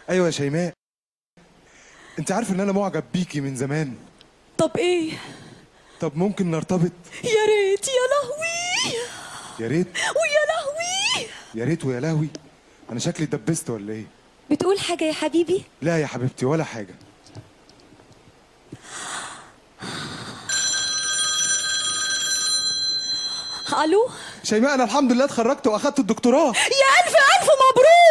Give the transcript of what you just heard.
ايوه يا شيماء انت عارف ان انا معجب بيكي من زمان طب ايه طب ممكن نرتبط يا ريت يا لهوي يا ريت ويا لهوي يا ريت ويا لهوي انا شكلي اتدبست ولا ايه بتقول حاجة يا حبيبي لا يا حبيبتي ولا حاجه الو شيماء انا الحمد لله اتخرجت واخدت الدكتوراه يا الف الف مبروك